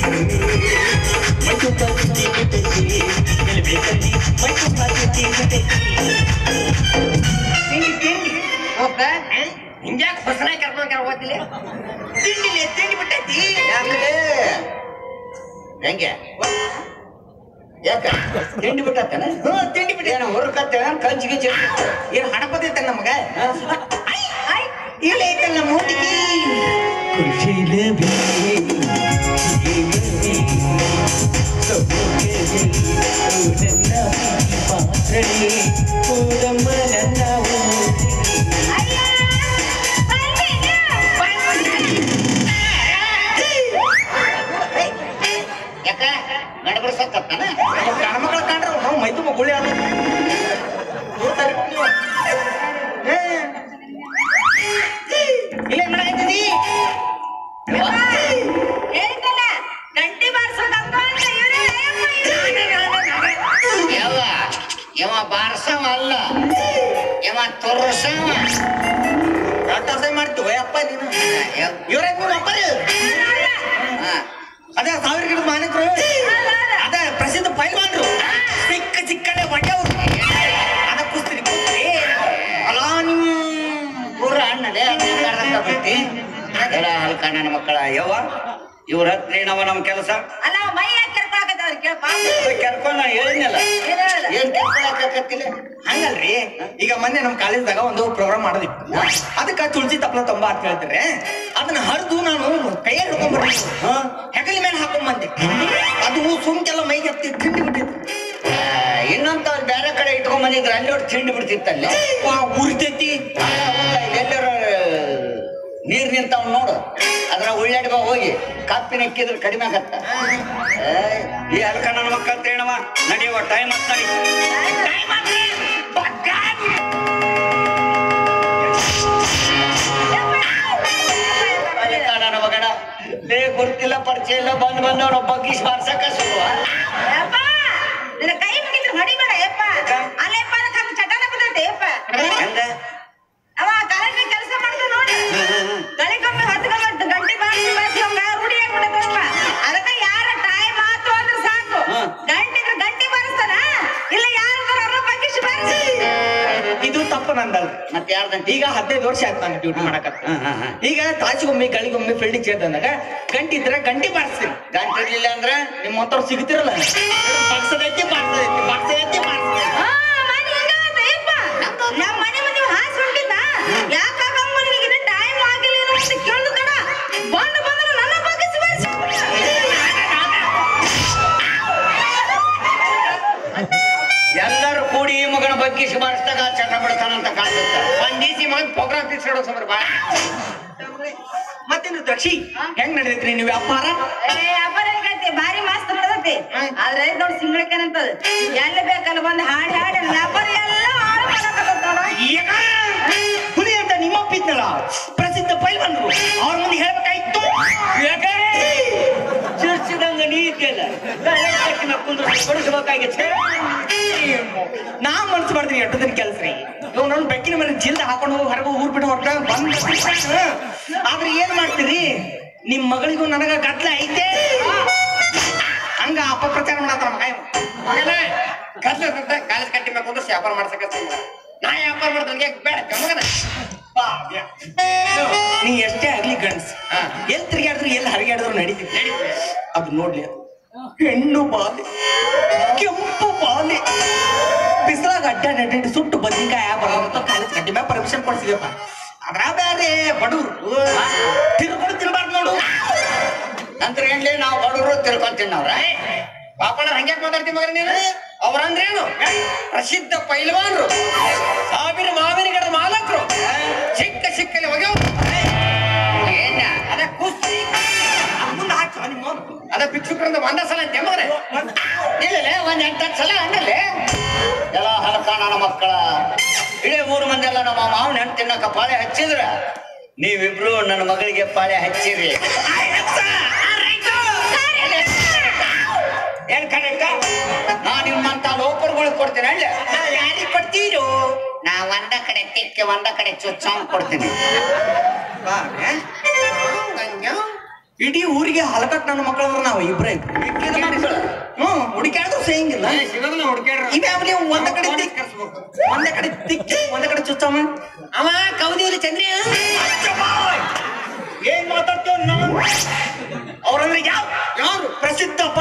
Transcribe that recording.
ಮೈತು ಬಾಕಿ ಬಿಟ್ಟೈತಿ ಗೆಲ್ಬೇಕಲ್ಲಿ ಮೈತು ಬಾಕಿ ಬಿಟ್ಟೈತಿ ತಿಂಡಿ ತಿಂಡಿ ಒಬ್ಬ ಹಿಂಗ್ಯಾಕ್ ಹೊಸನ ಕರ್ಕೊಂಡ್ ಹೋಗ್ತಿಲ್ಲ ತಿಂಡಿಲಿ ತಿಂಡಿ ಬಿಟ್ಟೈತಿ ಯಾಕಲೇ ಹೆಂಗೆ ಯಾಕ ತಿಂಡಿ ಬಿಟ್ಟತ್ತೇನ ಹ್ಞೂ ತಿಂಡಿ ಬಿಟ್ಟೈತಿ ಏನ ಹುರ್ಕತ್ತೆ ಕಂಚಿ ಗಿಂಚಿ ಏನ್ ಹಡಪದೈತೆ ನಮಗ ಐ, ಐ, ಇಲ್ಲ ಐತಲ್ಲ ನಮ್ಮ ಹುಡುಗಿ ಕುಶಲವೇ ನನ್ನ ಪಾತ್ರನೇ ಕೂಡಮ್ಮ ನನ್ನ ಯಾಕ ಗಡಬಡ ಸತ್ತನ ಗಣಮಕ್ಳ ಕಂಡ್ರೆ ನಾವು ಮೈ ತುಂಬ ಗುಳಿ ಆದ ಇಲ್ಲ ಮಾಡಾಕತ್ತೀವಿ ಹೇಳಿದ್ದಲ್ಲ ಗಂಟಿ ಬಾರ್ಸೋದಂತ ಅಂತ ಇವ್ರೇ ಯಾವ ಯಾವ ಬಾರ್ಸವ ಅಲ್ಲ ಯಾವ ತೋರ್ಸವ ಅಟ್ಟಸೆ ಮಾಡ್ತೀವಿ ಅಪ್ಪ ನೀನು ಯಾವ- ಇವ್ರೇ ನಿಮ್ಮ ಅಪ್ಪರು ಹಾ. ಅದೇ ಸಾವಿರ ಗಿಡದ ಮಾಲೀಕರು ಅದೇ ಪ್ರಸಿದ್ಧ ಪೈಲ್ವಾನ್ರು ಚಿಕ್ಕ ಚಿಕ್ಕನೆ ಒಡೆಯವ್ರು ಅದ ಕುಸ್ತಿ ಕುಸ್ತಿ ಅಲ್ಲ ನಿಮ್ ಪೂರ ಅಣ್ಣಲೇ ಅಣ್ಣ ಬಿಟ್ಟಿ ಎಲ್ಲ ಹಲ್ಕ ನನ್ನ ಮಕ್ಕಳ ಯವ್ವ ಇವ್ರ ಹತ್ರ ಏನವ ನಮ್ ಕೆಲಸ ಅಲ್ಲ ಮೈ ಯಾಕೆ ಕೆರ್ಕೊಳಕತ್ತವ್ರ ಕೇಳಪ್ಪ ಕೆರ್ಕೊಂಡ್ ನಾ ಹೇಳಿದ್ನಲ್ಲ ಏನ್ ಹೇಳಲ್ಲ? ಏನ್ ಕೆರ್ಕೊಳಕತ್ತಿಲ್ಲ ಹಂಗಲ್ರಿ ಈಗ ಮೊನ್ನೆ ನಮ್ ಕಾಲೇಜ್ದಾಗ ಒಂದು ಪ್ರೋಗ್ರಾಮ್ ಮಾಡೋದಿತ್ತು ಅದಕ್ಕ ತುಳಸಿ ತಪ್ಪಲ ತೊಂಬ ಅಂತ ಹೇಳ್ತಾರೆ ಅದನ್ನ ಹರಿದು ನಾನು ಕೈಯಲ್ಲಿ ಹಿಡ್ಕೊಂಡ್ ಬರ್ತೀನಿ ಹೆಗಲಿ ಮೇಲೆ ಹಾಕೊಂಡ್ ಬಂದೆ ಅದು ಸುಮ್ಕೆಲ್ಲ ಮೈಗೆ ಹತ್ತಿ ತಿಂಡಿ ಬಿಟ್ಟಿತ್ತು ಇನ್ನೊಂದ್ ಬೇರೆ ಕಡೆ ಇಟ್ಕೊಂಡ್ ಬಂದಿದ್ರೆ ಅಲ್ಲಿ ಒಟ್ಟು ತಿಂಡಿ ಬಿಡ್ತಿತ್ತಲ್ಲಿ ವಾ, ಉರಿತೈತಿ ಎಲ್ಲರ ನೀರ್ ನಿಂತಾವ್ ನೋಡು ಅದ್ರ ಉಳ್ಳಾಡಿ ಬಾ ಹೋಗಿ ಕಪ್ಪಿನ ಎಕ್ಕಿದ್ರೆ ಕಡಿಮೆ ಆಗತ್ತ ಏ, ಈ ಹಲ್ಕ ನನ್ನ ಮಕ್ಕಳ ತೇಣವ ನಡೆಯುವ ಟೈಮ್ ಅಂತ ನಡಿ ಹಲ್ಕ ನನ್ನ ಮಗನ ಲೇ ಗುರ್ತಿಲ್ಲ ಪರಿಚಯ ಇಲ್ಲ ಬಂದ್ ಬಂದವನು ಬಗ್ಗಿಸ್ ಬಾರ್ಸಕ ಶುರುವ ಯಪ್ಪ ನಿನ್ನ ಕೈ ಮುಗಿದ್ರೆ ಹೊಡಿಬೇಡ ಯಪ್ಪ ಅಲ್ಲೇಪ್ಪ ಅದಕ್ಕೆ ಹಂಗ ಚಟನ ಬಿದ್ದೈತೆ ಯಪ್ಪ ಹೆಂಗ ಅವ ಕಾಲೇಜ್ ಕೆಲಸ ಮಾಡ್ದ ನೋಡು ಗಳಿಗೊಮ್ಮೆ ಹೊತ್ಕೊಂಡ್ ಗಂಟೆ ಬಾರಿಸಿ ಬಾರಿಸ್ಕೊಂಡ ರೂಢಿ ಆಗ್ಬಿಡತ್ತಪ್ಪ ಅದಕ್ಕೆ ಯಾರ ಟೈಮ್ ಆತು ಅಂದ್ರೆ ಸಾಕು ಹ್ಮ್. ಗಂಟೆಗೆ ಗಂಟೆ ಬಾರಿಸ್ತಾನ ಇಲ್ಲ ಯಾರು ಬರೋ ಬಗ್ಗಿಸಿ ಬಾರಿಸಿ ಇದು ತಪ್ಪು ನಂದಲ್ರಿ ಮತ್ತೆ ಯಾರ್ದಂತ ಈಗ ಹದಿನೈದು ವರ್ಷ ಆಯ್ತು ನಾನು ಡ್ಯೂಟಿ ಮಾಡಕತ್ತ ಹ್ಮ್, ಹ್ಮ್, ಹ್ಮ್. ಈಗ ತಾಸಿಗೊಮ್ಮೆ ಗಳಿಗೊಮ್ಮೆ ಫೀಲ್ಡಿಗೆ ಸೇರ್ದಂದಾಗ ಗಂಟೆ ಇದ್ರೆ ಗಂಟೆ ಬಾರಿಸ್ತೀನಿ ಗಂಟೆ ಇರ್ಲಿಲ್ಲ ಅಂದ್ರೆ ನಿಮ್ಮ ಹತ್ರ ಸಿಗ್ತಿರಲ್ಲ ಬಾಕ್ಸದೈತಿ ಬಾಕ್ಸದೈತಿ ಬಾಕ್ಸದೈತಿ ಬಾಕ್ಸದೈತಿ ಆ, ಮನೆ ಹಿಂಗಾಗತ್ತೆ ಯಪ್ಪ. ನಮ್ಮ ಮನೆ ಮುಂದೆ ಹಾಸಿ ಹೊಂಟಿದ್ದ ಯಾಕಾಗಮ್ಮ ನಿನಗೆ ಟೈಮ್ ಆಗಿಲ್ಲ ಏನೋ ಅಂತ ಕೇಳಿದ ಕಣ ಬಂದು ಬಂದ್ರೆ ನನ್ನ ಬಗ್ಗಿಸಿ ಬಾರಿಸಿ ಎಲ್ಲರೂ ಕೂಡಿ ಈ ಮಗನ ಬಗ್ಗಿಸಿ ಬಾರಿಸಿದಾಗ ಚಟ ಬಿಡ್ತಾನಂತ ಕಾಣಿಸುತ್ತೆ ಒಂದ್ ದಿವಸ ಮಗನ್ ಪ್ರೋಗ್ರಾಮ್ ಫಿಕ್ಸ್ ಮಾಡೋ ಸಮರ ಬಾ ಮತ್ತೇನು ದಕ್ಷಿ ಹೆಂಗ್ ನಡೆದೈತ್ರಿ ನೀವು ವ್ಯಾಪಾರ ಏ, ಅಪ್ಪರ ಹೇಳ್ಕೈತಿ, ಭಾರಿ ಮಸ್ತ್ ನಡೆದೈತಿ ಆದ್ರೆ ದೊಡ್ಡ ಸಿಂಗಳಕೇನಂತದ ಎಲ್ಲಿ ಬೇಕಲ್ಲ ಬಂದು ಹಾಡಿ ಹಾಡಿ ವ್ಯಾಪಾರ ಎಲ್ಲ ಹಾಳು ಮಾಡಕತ್ತದ ನೋಡು. ಈಗ ಹುಲಿ ಅಂತ ನಿಮ್ಮ ಅಪ್ಪಿದ್ನಲ್ಲ ಪ್ರಸಿದ್ಧ ಪೈಲ್ವಾನ್ರು ಅವ್ರ ಮುಂದೆ ಹೇಳ್ಬೇಕಾಯ್ತು ಚರ್ಚಿದಂಗ ನೀ ಇದ್ದಲ್ಲ ಕೊಡಿಸ್ಬೇಕಾಗಿತ್ತು ನಾ ಮನ್ಸು ಮಾಡ್ತೀನಿ ಎಷ್ಟು ದಿನ ಕೆಲಸ ರೀ ಇವ್ ನನ್ನ ಬೆಕ್ಕಿನ ಮೇಲೆ ಜಿಲ್ದ ಹಾಕೊಂಡು ಹೋಗಿ ಹೊರಗೆ ಊರ್ ಬಿಟ್ಟು ಹೊರಟ ಬಂದ್ ಆದ್ರೆ ಏನ್ ಮಾಡ್ತೀರಿ ನಿಮ್ ಮಗಳಿಗೂ ನನಗ ಗಟ್ಲೆ ಐತೆ ಹಂಗ ಅಪಪ್ರಚಾರ ಮಾಡತ್ತಾರ ಮಗ ಇವ. ಮಗನೇ ಕತ್ಲೆ ಕಾಲೇಜ್ ಕಟ್ಟಿ ಬೇಕು ಅಂದ್ರೆ ವ್ಯಾಪಾರ ಮಾಡ್ಸಕ ನಾ ವ್ಯಾಪಾರ ಮಾಡ್ದಂಗೆ ಬೇಡ ಮಗನ ಬಾ, ಬ್ಯಾ. ನೀ ಎಷ್ಟೇ ಆಗ್ಲಿ ಗಂಡ್ಸ್ ಎಲ್ಲಿ ತಿರ್ಗಾಡಿದ್ರು ಎಲ್ಲಿ ಹರಿಗಾಡಿದ್ರು ನಡೀತಿತ್ತು ಅದು ನೋಡ್ಲಿ ಅದು ಹೆಣ್ಣು ಬಾಲೆ ಕೆಂಪು ಬಾಲೆ ಬಿಸಿಲಾಗ ಅಡ್ಡ ಅಡ್ಡ ಸುಟ್ಟು ಬದ್ನಿಕಾಯ ಬರೋಂತ ಕಾಲೇಜ್ ಕಡ್ಡಿ ಮ್ಯಾಗ ಪರ್ಮಿಷನ್ ಕೊಡ್ಸಿದಪ್ಪ ಅದ್ರ ಬೇರೆ ಬಡವ್ರು ತಿರ್ಕೊಂಡು ತಿನ್ಬಾರ್ದು ನೋಡು ನಂತರ ಏನ್ಲಿ ನಾವು ಬಡವರು ತಿಳ್ಕೊಂತೀನಿ ನಾವ್ರ ಪಾಪಣ ಹಂಗ್ಯಾಕ್ ಮಾತಾಡ್ತಿ ಮಗನ ನೀನು ಅವ್ರಂದ್ರೇನು ಪ್ರಸಿದ್ಧ ಪೈಲ್ವಾನ್ರು ಸಾವಿರ ಮಾವಿನ ಗಿಡದ ಮಾಲಕರು ಚಿಕ್ಕ ಚಿಕ್ಕಲ್ಲಿ ಹೋಗ್ಯವ್ ಏನ ಅದ ಕುಸ್ತಿ ಮುಂದೆ ಹಾಕಿ ನಿಮ್ಮ ಅವ್ನು. ಅದ ಭಿಕ್ಷುಕರಿಂದ ಒಂದ ಸಲ ಅಂತೆ ಮಗನೇ ಇಲ್ಲ ಒಂದ್ ಎಂಟತ್ತು ಸಲ ಹಂಗಲ್ಲಿ ಎಲ್ಲ ಹಲಕ ನನ್ನ ಮಕ್ಕಳ ಇಡೀ ಮೂರು ಮಂದಿ ಎಲ್ಲ ನಮ್ಮ ಮಾವನ ಹೆಣ್ಣು ತಿನ್ನಕ ಪಾಳೆ ಹಚ್ಚಿದ್ರ ನೀವಿಬ್ರು ನನ್ನ ಮಗಳಿಗೆ ಪಾಳೆ ಹಚ್ಚಿರಿ ಏನ್ ಕರೆಕ್ಟ ನಾ ನಿಮ್ಮಂತ ಲೋಪರ್ಗಳು ಕೊಡ್ತೀನಿ ಅಲ್ಲ ಯಾರಿಗೆ ಕೊಡ್ತೀರು ನಾ ಒಂದ ಕಡೆ ತಿಕ್ಕೆ ಒಂದ ಕಡೆ ಚುಚ್ಚಾಂಗ್ ಕೊಡ್ತೀನಿ ಇಡೀ ಊರಿಗೆ ಹಲಕಟ್ ನನ್ನ ಮಕ್ಕಳವ್ರ ನಾವು ಇಬ್ರೇ ಮಿಕ್ಕಿದ ಮಕ್ಕಳು ಹ್ಮ್ ಹುಡುಕ್ಯಾಡ್ರು ಸೇಂಗಿಲ್ಲ ಏ, ಸಿಗೋದಿಲ್ಲ ಹುಡ್ಕ್ಯಾಡ್ರ ಇವ್ಯಾವ ನೀವು ಒಂದ ಕಡೆ ಫೋನ್ ತಿಕ್- ಕರ್ಸ್ಬೇಕು. ಒಂದ ಕಡೆ ತಿಕ್ಕಿ ಒಂದ ಕಡೆ ಚುಚ್ಚಮ್ಮ ಅವ ಕೌದಿವ್ರಿ ಚಂದ್ರಿಯ ಏನ್ ಮಾತಾಡ್ತೇವ್ ನಾವು ಅವ್ರಂದ್ರೆ ಯಾವ ಯಾರು ಪ್ರಸಿದ್ಧ